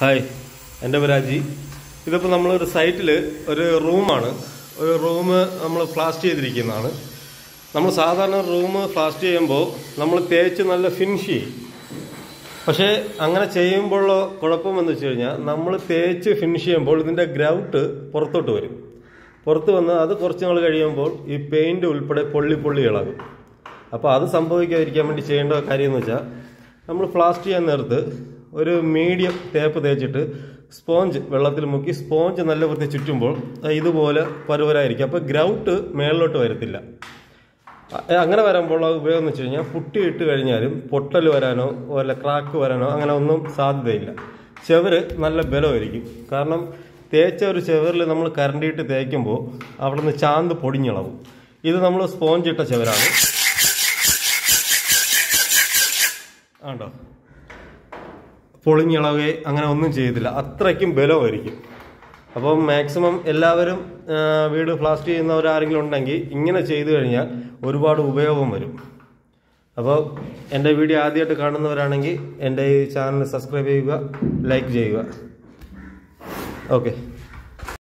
hi എൻ്റെ പേര് അജി ഇതിപ്പോൾ നമ്മളൊരു സൈറ്റിൽ ഒരു റൂമാണ് ഒരു റൂം നമ്മൾ ഫ്ലാസ്റ്റ് ചെയ്തിരിക്കുന്നതാണ് നമ്മൾ സാധാരണ റൂം ഫ്ലാസ്റ്റ് ചെയ്യുമ്പോൾ നമ്മൾ തേച്ച് നല്ല ഫിനിഷ് ചെയ്യും പക്ഷേ അങ്ങനെ ചെയ്യുമ്പോഴുള്ള കുഴപ്പമെന്ന് വെച്ച് കഴിഞ്ഞാൽ നമ്മൾ തേച്ച് ഫിനിഷ് ചെയ്യുമ്പോൾ ഇതിൻ്റെ ഗ്രൗട്ട് പുറത്തോട്ട് വരും പുറത്ത് വന്ന് അത് കുറച്ച് നാൾ കഴിയുമ്പോൾ ഈ പെയിൻറ് ഉൾപ്പെടെ പൊള്ളി പൊള്ളി ഇളകും അപ്പോൾ അത് സംഭവിക്കാതിരിക്കാൻ വേണ്ടി ചെയ്യേണ്ട കാര്യം എന്ന് വെച്ചാൽ നമ്മൾ ഫ്ലാസ്റ്റ് ചെയ്യാൻ നേരത്ത് ഒരു മീഡിയം തേപ്പ് തേച്ചിട്ട് സ്പോഞ്ച് വെള്ളത്തിൽ മുക്കി സ്പോഞ്ച് നല്ല വൃത്തി ചുറ്റുമ്പോൾ ഇതുപോലെ പരുവരായിരിക്കും അപ്പോൾ ഗ്രൗട്ട് മേളിലോട്ട് വരത്തില്ല അ- അങ്ങനെ വരുമ്പോൾ അത് ഉപയോഗം എന്ന് വെച്ച് കഴിഞ്ഞാൽ പുട്ടിയിട്ട് കഴിഞ്ഞാലും പൊട്ടൽ വരാനോ വല്ല ക്രാക്ക് വരാനോ അങ്ങനെ ഒന്നും സാധ്യതയില്ല ചെവര് നല്ല ബലമായിരിക്കും കാരണം തേച്ച ഒരു ചെവറിൽ നമ്മൾ കരണ്ടിയിട്ട് തേക്കുമ്പോൾ അവിടെ നിന്ന് ചാന്ത് പൊടിഞ്ഞിളവും ഇത് നമ്മൾ സ്പോഞ്ച് ഇട്ട ചെവരാണ് ആണ്ടോ പൊളിഞ്ഞിളവേ അങ്ങനെ ഒന്നും ചെയ്തില്ല അത്രയ്ക്കും ബലമായിരിക്കും അപ്പം മാക്സിമം എല്ലാവരും ആ, വീട് ഫ്ലാസ്റ്റ് ചെയ്യുന്നവരാരെങ്കിലും ഉണ്ടെങ്കിൽ ഇങ്ങനെ ചെയ്തു കഴിഞ്ഞാൽ ഒരുപാട് ഉപയോഗം വരും അപ്പോൾ എൻ്റെ വീഡിയോ ആദ്യമായിട്ട് കാണുന്നവരാണെങ്കിൽ എൻ്റെ ഈ ചാനൽ സബ്സ്ക്രൈബ് ചെയ്യുക ലൈക്ക് ചെയ്യുക ഓക്കെ